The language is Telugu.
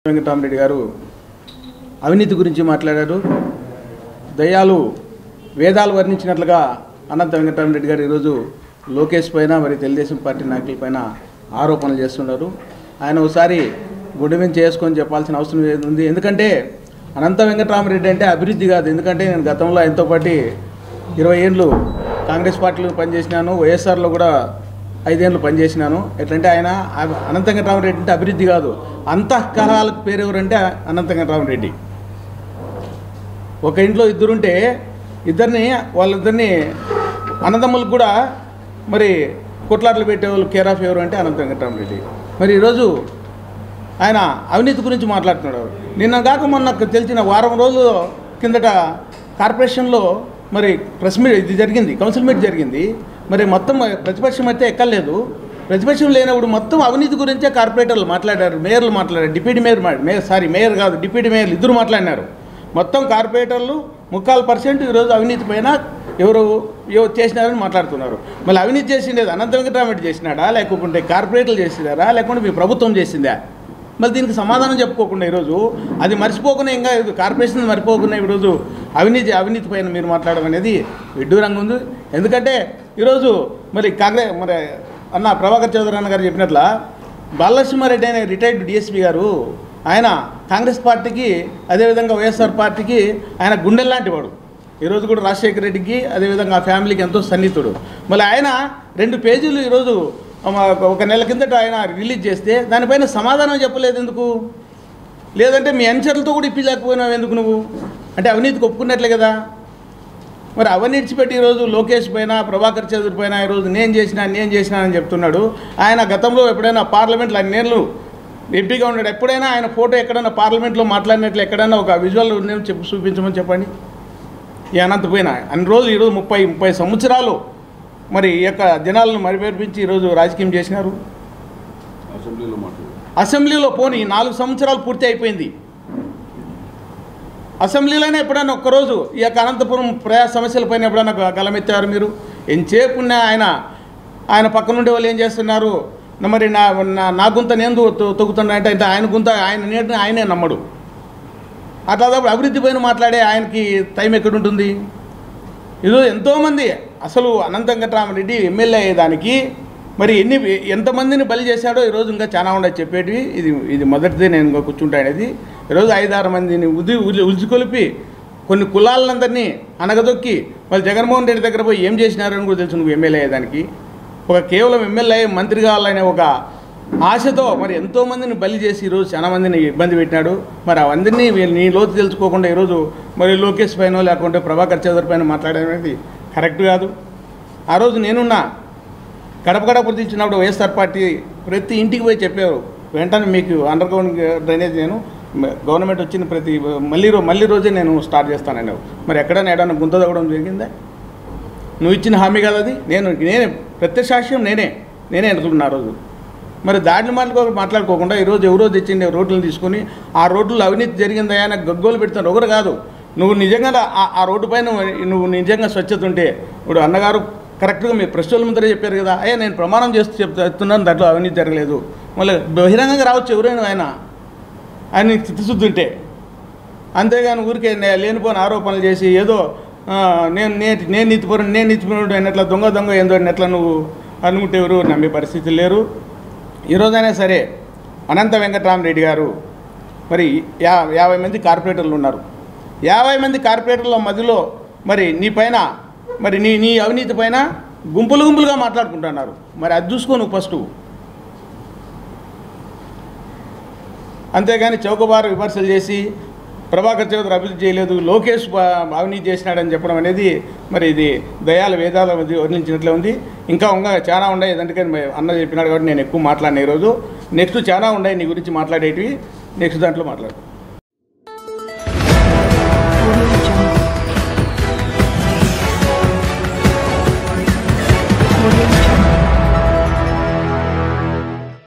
వెంకటరామరెడ్డి గారు అవినీతి గురించి మాట్లాడారు దయ్యాలు వేదాలు వర్ణించినట్లుగా అనంత వెంకటరామరెడ్డి గారు ఈరోజు లోకేష్ పైన మరి తెలుగుదేశం పార్టీ నాయకుల పైన ఆరోపణలు చేస్తున్నారు ఆయన ఒకసారి గుండె మీద చేసుకొని చెప్పాల్సిన అవసరం ఏది ఉంది ఎందుకంటే అనంత వెంకటరామరెడ్డి అంటే అభివృద్ధి కాదు ఎందుకంటే నేను గతంలో ఆయనతో పాటు ఇరవై ఏళ్ళు కాంగ్రెస్ పార్టీలో పనిచేసినాను వైఎస్ఆర్లో కూడా ఐదేళ్ళు పనిచేసినాను ఎట్లంటే ఆయన అ- అనంత వెంకటరామరెడ్డి అంటే అభివృద్ధి కాదు అంతఃకలహాలకు పేరు ఎవరంటే అనంత వెంకటరామరెడ్డి ఒక ఇంట్లో ఇద్దరుంటే ఇద్దరిని వాళ్ళిద్దరిని అన్నదమ్ములకు కూడా మరి కొట్లాటలు పెట్టేవాళ్ళు కేర్ ఆఫ్ ఎవరు అంటే అనంత వెంకటరామరెడ్డి మరి ఈరోజు ఆయన అవినీతి గురించి మాట్లాడుతున్నాడు నిన్న కాక మొన్న తెలిసిన వారం రోజులు కిందట కార్పొరేషన్లో మరి ప్రెస్ మీట్ ఇది జరిగింది కౌన్సిల్ మీట్ జరిగింది మరి మొత్తం ప్రతిపక్షం అయితే ఎక్కలేదు ప్రతిపక్షం లేనప్పుడు మొత్తం అవినీతి గురించే కార్పొరేటర్లు మాట్లాడారు మేయర్లు మాట్లాడారు డిప్యూటీ మేయర్ మా- మేయర్ సారీ మేయర్ కాదు డిప్యూటీ మేయర్లు ఇద్దరు మాట్లాడినారు మొత్తం కార్పొరేటర్లు ముక్కాలు పర్సెంట్ ఈరోజు అవినీతి పైన ఎవరు ఎవరు చేసినారని మాట్లాడుతున్నారు మళ్ళీ అవినీతి చేసిండేది అనంత వెంకటరామరెడ్డి చేసినాడా లేకుంటే కార్పొరేటర్లు చేసినారా లేకుంటే మీ ప్రభుత్వం చేసిందా మళ్ళీ దీనికి సమాధానం చెప్పుకోకుండా ఈరోజు అది మర్చిపోకుండా ఇంకా ఇది కార్పొరేషన్ మర్చిపోకుండా ఈరోజు అవినీతి అవినీతి పైన మీరు మాట్లాడడం అనేది విడ్డూరంగా ఉంది ఎందుకంటే ఈరోజు మరి కాంగ్రెస్ మరి అన్న ప్రభాకర్ చౌదరి అన్న గారు చెప్పినట్ల బాలనరసింహారెడ్డి అనే రిటైర్డ్ డిఎస్పీ గారు ఆయన కాంగ్రెస్ పార్టీకి అదేవిధంగా వైఎస్ఆర్ పార్టీకి ఆయన గుండెల్లాంటి వాడు ఈరోజు కూడా రాజశేఖర రెడ్డికి అదేవిధంగా ఆ ఫ్యామిలీకి ఎంతో సన్నిహితుడు మళ్ళీ ఆయన రెండు పేజీలు ఈరోజు ఒక- ఒక నెల కిందట ఆయన రిలీజ్ చేస్తే దానిపైన సమాధానం చెప్పలేదు ఎందుకు లేదంటే మీ అనుచరులతో కూడా ఇప్పించలేకపోయినావు ఎందుకు నువ్వు అంటే అవినీతికి ఒప్పుకున్నట్లే కదా మరి అవన్నీ ఇడిచిపెట్టి ఈరోజు లోకేష్ పైన ప్రభాకర్ చౌదరి పైన ఈరోజు నేను చేసినా నేను చేసినా అని చెప్తున్నాడు ఆయన గతంలో ఎప్పుడైనా పార్లమెంట్లో అన్ని నేర్లు ఎంపీగా ఉన్నాడు ఎప్పుడైనా ఆయన ఫోటో ఎక్కడైనా పార్లమెంట్లో మాట్లాడినట్లు ఎక్కడైనా ఒక విజువల్ నేను చెప్పు చూపించమని చెప్పండి ఈ అనంత పోయిన అన్ని రోజులు ఈరోజు ముప్పై ముప్పై సంవత్సరాలు మరి ఈ యొక్క జనాలను మరిపేర్పించి ఈరోజు రాజకీయం చేసినారు అసెంబ్లీలో మాట్లాడు అసెంబ్లీలో పోని ఈ నాలుగు సంవత్సరాలు పూర్తి అయిపోయింది అసెంబ్లీలోనే ఎప్పుడైనా ఒక్కరోజు ఈ యొక్క అనంతపురం ప్రజా సమస్యలపైన ఎప్పుడైనా గ- గలమెత్తారు మీరు ఎంతసేపు ఉన్న ఆయన ఆయన పక్క నుండి వాళ్ళు ఏం చేస్తున్నారు నా- మరి నా నా- నా గుంత నేను తొ- తొ- తొక్కుతున్నా అంటే అంటే ఆయన గుంత ఆయన నేటిని ఆయనే నమ్మడు అట్లాదప్పుడు అభివృద్ధి పైన మాట్లాడే ఆయనకి టైం ఎక్కడుంటుంది ఈరోజు ఎంతోమంది అసలు అనంత వెంకటరామరెడ్డి ఎమ్మెల్యే అయ్యేదానికి మరి ఎన్ని ఎంతమందిని బలి చేశాడో ఈరోజు ఇంకా చాలా ఉండదు చెప్పేటివి ఇది ఇది మొదటిదే నేను ఇంకా కూర్చుంటానేది ఈరోజు ఐదారు మందిని ఉది ఉలి ఉలిచికొలిపి కొన్ని కులాలందరినీ అనగదొక్కి వాళ్ళు జగన్మోహన్ రెడ్డి దగ్గర పోయి ఏం చేసినారని కూడా తెలుసు నువ్వు ఎమ్మెల్యే అయ్యేదానికి ఒక కేవలం ఎమ్మెల్యే మంత్రి కావాలనే ఒక ఆశతో మరి ఎంతోమందిని బలి చేసి ఈరోజు చాలా మందిని ఇబ్బంది పెట్టినాడు మరి అవన్నీ వీళ్ళు నీ లోతు తెలుసుకోకుండా ఈరోజు మరి లోకేష్ పైన లేకుంటే ప్రభాకర్ చౌదరి పైన మాట్లాడడం అనేది కరెక్ట్ కాదు ఆ రోజు నేనున్నా గడప గడప ఇచ్చినప్పుడు వైఎస్ఆర్ పార్టీ ప్రతి ఇంటికి పోయి చెప్పారు వెంటనే మీకు అండర్ గ్రౌండ్ డ్రైనేజ్ నేను మ- గవర్నమెంట్ వచ్చిన ప్రతి మళ్ళీ రో మళ్ళీ రోజే నేను స్టార్ట్ చేస్తానని మరి ఎక్కడైనా ఎడన్నా గుంత తగ్గడం జరిగిందా నువ్వు ఇచ్చిన హామీ కదా అది నేను నేనే ప్రత్యక్షాక్ష్యం నేనే నేనే అనుకుంటున్నా ఆ రోజు మరి దాడిని మాట్లాడుకో మాట్లాడుకోకుండా ఈరోజు ఎవరో తెచ్చిండే రోడ్లను తీసుకొని ఆ రోడ్లు అవినీతి జరిగిందా అని గగ్గోలు పెడుతున్నారు ఒకరు కాదు నువ్వు నిజంగా ఆ- ఆ రోడ్డు పైన నువ్వు నిజంగా స్వచ్ఛత ఉంటే ఇప్పుడు అన్నగారు కరెక్ట్గా మీ ప్రెస్ వాళ్ళ ముందరే చెప్పారు కదా అయ్యా నేను ప్రమాణం చేస్తూ చెప్తా చెప్తున్నాను దాంట్లో అవినీతి జరగలేదు మళ్ళీ బహిరంగంగా రావచ్చు ఎవరైనా ఆయన ఆయన చిత్తశుద్ధి ఉంటే అంతేగాని ఊరికే నే- లేనిపోని ఆరోపణలు చేసి ఏదో ఆ, నేను నేను నేను నీతిపరు నేను నీతిపరుడు అన్నట్ల దొంగ దొంగ ఏందో అన్నట్ల నువ్వు అనుకుంటే ఎవరు నమ్మే పరిస్థితి లేరు ఈరోజైనా సరే అనంత వెంకటరామరెడ్డి గారు మరి యా యాభై మంది కార్పొరేటర్లు ఉన్నారు యాభై మంది కార్పొరేటర్ల మధ్యలో మరి నీ పైన మరి నీ నీ అవినీతి పైన గుంపులు గుంపులుగా మాట్లాడుకుంటున్నారు మరి అది చూసుకో నువ్వు ఫస్ట్ అంతేగాని చౌకబారు విమర్శలు చేసి ప్రభాకర్ చౌదరి అభివృద్ధి చేయలేదు లోకేష్ బా- అవినీతి చేసినాడని చెప్పడం అనేది మరి ఇది దయాల వేదాల మధ్య వర్ణించినట్లే ఉంది ఇంకా ఇంకా చాలా ఉన్నాయి ఎందుకంటే మరి అన్న చెప్పినాడు కాబట్టి నేను ఎక్కువ మాట్లాడిన ఈరోజు నెక్స్ట్ చాలా ఉన్నాయి నీ గురించి మాట్లాడేటివి నెక్స్ట్ దాంట్లో మాట్లాడు